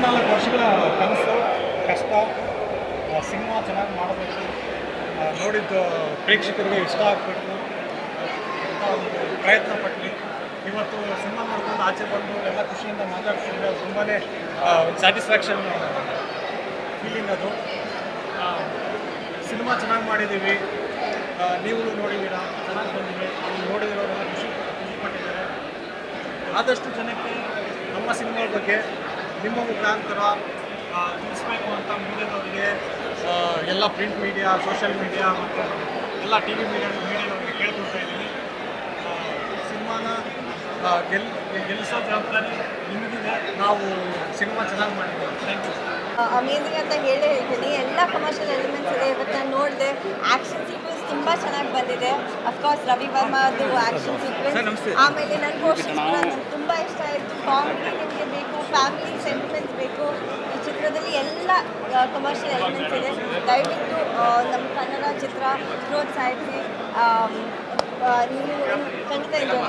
ಮೂರ್ನಾಲ್ಕು ವರ್ಷಗಳ ಕನಸು ಕಷ್ಟ ಆ, ಸಿನಿಮಾ ಚೆನ್ನಾಗಿ ಮಾಡಬೇಕು ಆ, ನೋಡಿದ್ದು ಪ್ರೇಕ್ಷಕರಿಗೆ ಇಷ್ಟ ಆಗಬೇಕು ಅಂತ ಒಂದು ಪ್ರಯತ್ನ ಪಟ್ವಿ ಇವತ್ತು ಸಿನಿಮಾ ನೋಡ್ಕೊಂಡು ಆಚೆ ಬಂದು ಎಲ್ಲ ಖುಷಿಯಿಂದ ಮಾತಾಡ್ತಿದ್ರೆ ತುಂಬಾ ಒಂದು ಸ್ಯಾಟಿಸ್ಫ್ಯಾಕ್ಷನ್ ಫೀಲಿಂಗ್ ಅದು ಆ, ಸಿನಿಮಾ ಚೆನ್ನಾಗಿ ಮಾಡಿದ್ದೀವಿ ಆ, ನೀವು ನೋಡಿದ್ದೀರಾ ಚೆನ್ನಾಗಿ ಬಂದಿದೆ ನೀವು ನೋಡಿದಿರೋರೆಲ್ಲ ಖುಷಿ ಖುಷಿ ಪಟ್ಟಿದ್ದಾರೆ ಆದಷ್ಟು ಜನಕ್ಕೆ ನಮ್ಮ ಸಿನಿಮಾ ಬಗ್ಗೆ ನಿಮ್ಮ ಮುಖಾಂತರ ಆ, ತಿಳಿಸ್ಬೇಕು ಅಂತ ಮೀಡಿಯಾದವರಿಗೆ ಆ, ಎಲ್ಲ ಪ್ರಿಂಟ್ ಮೀಡಿಯಾ ಸೋಷಿಯಲ್ ಮೀಡಿಯಾ ಮತ್ತು ಎಲ್ಲ ಟಿ ವಿ ಮೀಡಿಯಾ ಮೀಡಿಯಾದವರಿಗೆ ಕೇಳ್ಕೊಳ್ತಾ ಇದ್ದೀನಿ ಆ, ಸಿನಿಮಾನ ಆ, ಗೆಲ್ ಗೆಲ್ಲಿಸೋ ಜವಾಬ್ದಾರಿ ನಿಮಗಿದೆ ನಾವು ಸಿನಿಮಾ ಚೆನ್ನಾಗಿ ಮಾಡಿದ್ದೀವಿ ಥ್ಯಾಂಕ್ ಯು ಅಮೇಝಿಂಗ್ ಅಂತ ಹೇಳೇ ಹೇಳ್ತೀನಿ ಎಲ್ಲ ಕಮರ್ಷಿಯಲ್ ಎಲಿಮೆಂಟ್ಸ್ ಇದೆ ಇವತ್ತು ನಾನು ನೋಡಿದೆ ಆ್ಯಕ್ಷನ್ ಸೀಕ್ವೆನ್ಸ್ ತುಂಬ ಚೆನ್ನಾಗಿ ಬಂದಿದೆ ಅಫ್ಕೋರ್ಸ್ ರವಿ ವರ್ಮಾದು ಆ್ಯಕ್ಷನ್ ಸೀಕ್ವೆನ್ಸ್ ಆಮೇಲೆ ನನಗೂ ಅಷ್ಟು ನನಗೆ ತುಂಬ ಇಷ್ಟ ಆಯಿತು ಕಾಮಿಡಿ ನಿಮಗೆ ಬೇಕು ಫ್ಯಾಮಿಲಿ ಸೆಂಟಿಮೆಂಟ್ಸ್ ಬೇಕು ಈ ಚಿತ್ರದಲ್ಲಿ ಎಲ್ಲ ಕಮರ್ಷಿಯಲ್ ಎಲಿಮೆಂಟ್ಸ್ ಇದೆ ದಯವಿಟ್ಟು ಆ, ನಮ್ಮ ಕನ್ನಡ ಚಿತ್ರ ಪ್ರೋತ್ಸಾಹಿಸಿ ಆಮ್, ಆ, ನೀವು ಖಂಡಿತ ಎಂಜಾಯ್